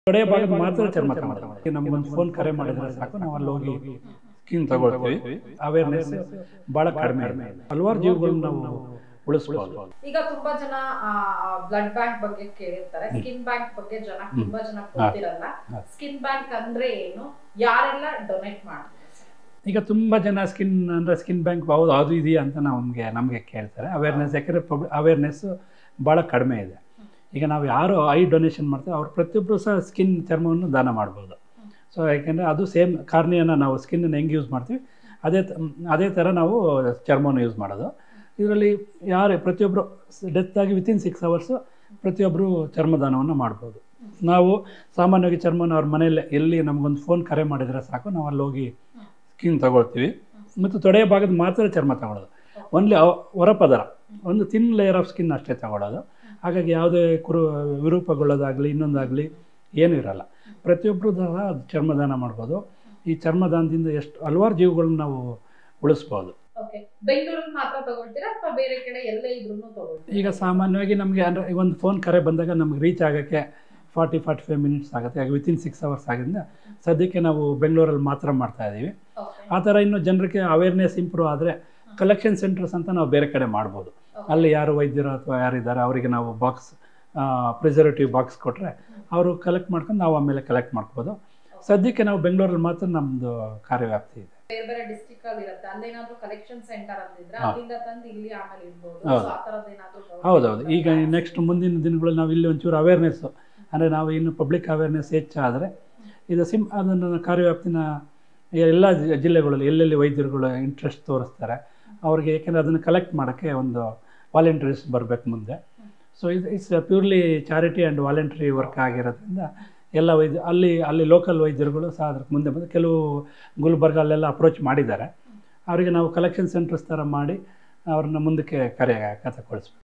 ತೊಡೆಯ ಭಾಗದ ಮಾತ್ರ ಚರ್ಮ ತಗೊಳ್ಳೋದು ನಮ್ಗೊಂದು ಫೋನ್ ಕರೆ ಮಾಡಿದ್ರೆ ಸಾಕು ನಾವು ಅಲ್ಲಿ ಹೋಗಿ ಸ್ಕಿನ್ ತಗೊಳ್ತೀವಿ ಅವೇರ್ನೆಸ್ ಬಹಳ ಕಡಿಮೆ ಇದೆ ಹಲವಾರು ಜೀವಗಳನ್ನ ನಾವು ಉಳಿಸ್ಬೋದು ಈಗ ತುಂಬಾ ಜನ ಬ್ಲಡ್ ಬ್ಯಾಂಕ್ ಬಗ್ಗೆ ಕೇಳಿರ್ತಾರೆ ಸ್ಕಿನ್ ಬ್ಯಾಂಕ್ ಬಗ್ಗೆ ಜನ ತುಂಬಾ ಜನ ಗೊತ್ತಿರಲ್ಲ ಹಾ. ಸ್ಕಿನ್ ಬ್ಯಾಂಕ್ ಅಂದ್ರೆ ಏನು ಯಾರೆಲ್ಲ ಡೊನೇಟ್ ಮಾಡ್ತಾರೆ ಈಗ ತುಂಬ ಜನ ಸ್ಕಿನ್ ಅಂದರೆ ಸ್ಕಿನ್ ಬ್ಯಾಂಕ್ ಹೌದು ಅದು ಇದೆಯಾ ಅಂತ ನಮಗೆ ನಮಗೆ ಕೇಳ್ತಾರೆ ಅವೇರ್ನೆಸ್ ಯಾಕಂದರೆ ಪಬ್ ಅವೇರ್ನೆಸ್ ಭಾಳ ಕಡಿಮೆ ಇದೆ ಈಗ ನಾವು ಯಾರು ಐ ಡೊನೇಷನ್ ಮಾಡ್ತೀವಿ ಅವ್ರು ಪ್ರತಿಯೊಬ್ಬರು ಸಹ ಸ್ಕಿನ್ ಚರ್ಮವನ್ನು ದಾನ ಮಾಡ್ಬೋದು ಸೊ ಯಾಕೆಂದರೆ ಅದು ಸೇಮ್ ಕಾರ್ನಿಯನ್ನು ನಾವು ಸ್ಕಿನ್ನನ್ನು ಹೆಂಗೆ ಯೂಸ್ ಮಾಡ್ತೀವಿ ಅದೇ ತ- ಅದೇ ಥರ ನಾವು ಚರ್ಮವನ್ನು ಯೂಸ್ ಮಾಡೋದು ಇದರಲ್ಲಿ ಯಾರು ಪ್ರತಿಯೊಬ್ಬರು ಡೆತ್ ಆಗಿ ವಿತಿನ್ ಸಿಕ್ಸ್ ಅವರ್ಸು ಪ್ರತಿಯೊಬ್ಬರು ಚರ್ಮದಾನವನ್ನು ಮಾಡ್ಬೋದು ನಾವು ಸಾಮಾನ್ಯವಾಗಿ ಚರ್ಮನ ಅವ್ರ ಮನೆಯಲ್ಲೇ ಎಲ್ಲಿ ನಮಗೊಂದು ಫೋನ್ ಕರೆ ಮಾಡಿದರೆ ಸಾಕು ನಾವು ಅಲ್ಲಿ ಹೋಗಿ ಸ್ಕಿನ್ ತಗೊಳ್ತೀವಿ ಮತ್ತು ತೊಡೆಯ ಭಾಗದ ಮಾತ್ರ ಚರ್ಮ ತಗೊಳ್ಳೋದು ಓನ್ಲಿ ಹೊರಪದರ ಒಂದು ತಿನ್ ಲೇಯರ್ ಆಫ್ ಸ್ಕಿನ್ ಅಷ್ಟೇ ತಗೊಳ್ಳೋದು ಹಾಗಾಗಿ ಯಾವುದೇ ಕುರು ವಿರೂಪಗೊಳ್ಳೋದಾಗಲಿ ಇನ್ನೊಂದಾಗಲಿ ಏನೂ ಇರಲ್ಲ ಪ್ರತಿಯೊಬ್ಬರು ಸಹ ಅದು ಚರ್ಮದಾನ ಮಾಡ್ಬೋದು ಈ ಚರ್ಮದಾನದಿಂದ ಎಷ್ಟು ಹಲವಾರು ಜೀವಗಳನ್ನ ನಾವು ಉಳಿಸ್ಬೋದು ಓಕೆ ಬೆಂಗಳೂರಲ್ಲಿ ಮಾತ್ರ ತಗೊಳ್ತೀರಾ ಅಥವಾ ಬೇರೆ ಕಡೆ ಎಲ್ಲೇ ಇದ್ರೂ ತಗೊಳ್ತೀರಾ ಈಗ ಸಾಮಾನ್ಯವಾಗಿ ನಮಗೆ ಅಂದರೆ ಒಂದು ಫೋನ್ ಕರೆ ಬಂದಾಗ ನಮ್ಗೆ ರೀಚ್ ಆಗೋಕ್ಕೆ ಫಾರ್ಟಿ ಫಾರ್ಟಿ ಫೈವ್ ಮಿನಿಟ್ಸ್ ಆಗುತ್ತೆ ಈಗ ವಿತಿನ್ ಸಿಕ್ಸ್ ಅವರ್ಸ್ ಆಗಿದ್ದರಿಂದ ಸದ್ಯಕ್ಕೆ ನಾವು ಬೆಂಗಳೂರಲ್ಲಿ ಮಾತ್ರ ಮಾಡ್ತಾ ಇದ್ದೀವಿ Okay. ಆ ಥರ ಇನ್ನು ಜನರಿಗೆ ಅವೇರ್ನೆಸ್ ಇಂಪ್ರೂವ್ ಆದರೆ ಕಲೆಕ್ಷನ್ ಸೆಂಟರ್ಸ್ ಅಂತ ನಾವು ಬೇರೆ ಕಡೆ ಮಾಡ್ಬೋದು ಅಲ್ಲಿ ಯಾರು ವೈದ್ಯರು ಅಥವಾ ಯಾರಿದ್ದಾರೆ ಅವರಿಗೆ ನಾವು ಬಾಕ್ಸ್ ಪ್ರಿಸರ್ವೇಟಿವ್ ಬಾಕ್ಸ್ ಕೊಟ್ಟರೆ ಅವರು ಕಲೆಕ್ಟ್ ಮಾಡ್ಕೊಂಡು ನಾವು ಆಮೇಲೆ ಕಲೆಕ್ಟ್ ಮಾಡ್ಬೋದು ಸದ್ಯಕ್ಕೆ ನಾವು ಬೆಂಗಳೂರಲ್ಲಿ ಮಾತ್ರ ನಮ್ಮದು ಕಾರ್ಯವ್ಯಾಪ್ತಿ ಇದೆ ಬೇರೆ ಬೇರೆ ಡಿಸ್ಟ್ರಿಕ್ಟ್ ಅಲ್ಲಿ ಇರುತ್ತೆ ಅಲ್ಲೇನಾದ್ರೂ ಕಲೆಕ್ಷನ್ ಸೆಂಟರ್ ಅಂತಿದ್ರೆ ಹಾ. ಅಲ್ಲಿಂದ ತಂದು ಇಲ್ಲಿ ಆಮೇಲೆ ಇಡ್ಬೋದು ಹೌದು. So ಆ ಥರದ್ದು ಏನಾದ್ರೂ ಹೌದೌದು ಈಗ ನೆಕ್ಸ್ಟ್ ಮುಂದಿನ ದಿನಗಳಲ್ಲಿ ನಾವು ಇಲ್ಲಿ ಒಂಚೂರು ಅವೇರ್ನೆಸ್ಸು ಅಂದರೆ ನಾವು ಇನ್ನು ಪಬ್ಲಿಕ್ ಅವೇರ್ನೆಸ್ ಹೆಚ್ಚಾದರೆ ಇದು ಸಿಮ್ ಅದನ್ನು ಕಾರ್ಯವ್ಯಾಪ್ತಿನ ಎಲ್ಲ ಜಿ- ಜಿಲ್ಲೆಗಳಲ್ಲಿ ಎಲ್ಲೆಲ್ಲಿ ವೈದ್ಯರುಗಳು ಇಂಟ್ರೆಸ್ಟ್ ತೋರಿಸ್ತಾರೆ ಅವ್ರಿಗೆ ಏಕೆಂದರೆ ಅದನ್ನು ಕಲೆಕ್ಟ್ ಮಾಡೋಕ್ಕೆ ಒಂದು ವಾಲಂಟ್ರೀಸ್ ಬರಬೇಕು ಮುಂದೆ ಸೊ ಇದು it's purely charity and voluntary work ಆಗಿರೋದ್ರಿಂದ ಎಲ್ಲ ವೈದ್ಯ ಅಲ್ಲಿ ಅಲ್ಲಿ ಲೋಕಲ್ ವೈದ್ಯರುಗಳು ಸಹ ಅದಕ್ಕೆ ಮುಂದೆ ಬಂದು ಕೆಲವು ಗುಲ್ಬರ್ಗ ಅಲ್ಲೆಲ್ಲ ಅಪ್ರೋಚ್ ಮಾಡಿದ್ದಾರೆ ಅವರಿಗೆ ನಾವು ಕಲೆಕ್ಷನ್ ಸೆಂಟರ್ಸ್ ಥರ ಮಾಡಿ ಅವ್ರನ್ನ ಮುಂದಕ್ಕೆ ಕರೆ ಕಥಗೊಳಿಸ್ಬೇಕು